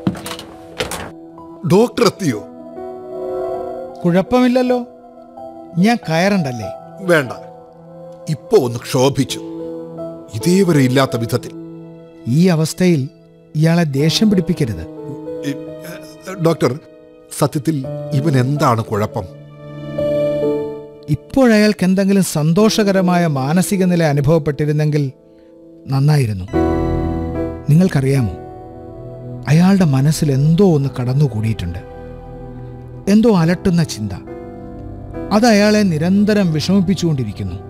doctor എത്തിയോ കുഴപ്പമില്ലല്ലോ ഞാൻ കയറണ്ടല്ലേ വേണ്ട ഇപ്പോ ഒന്ന് ക്ഷോഭിച്ചു ഇതേവരെ ഇല്ലാത്ത വിധത്തിൽ ഈ അവസ്ഥയിൽ ഇയാളെ ദേഷ്യം പിടിപ്പിക്കരുത് ഇ- ഏ, ഡോക്ടർ സത്യത്തിൽ ഇവൻ എന്താണ് കുഴപ്പം ഇപ്പോഴയാൾക്ക് എന്തെങ്കിലും സന്തോഷകരമായ മാനസിക നില അനുഭവപ്പെട്ടിരുന്നെങ്കിൽ നന്നായിരുന്നു നിങ്ങൾക്കറിയാമോ അയാളുടെ മനസ്സിൽ എന്തോ ഒന്ന് കടന്നുകൂടിയിട്ടുണ്ട് എന്തോ അലട്ടുന്ന ചിന്ത അത് അയാളെ നിരന്തരം വിഷമിപ്പിച്ചുകൊണ്ടിരിക്കുന്നു